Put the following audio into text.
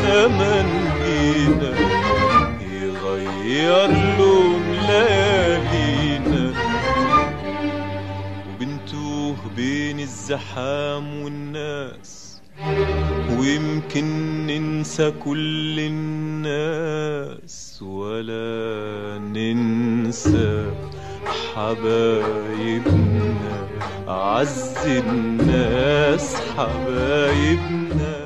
الزمن جينا يغير لون ليالينا وبنتوه بين الزحام والناس ويمكن ننسى كل الناس ولا ننسى حبايبنا أعز الناس حبايبنا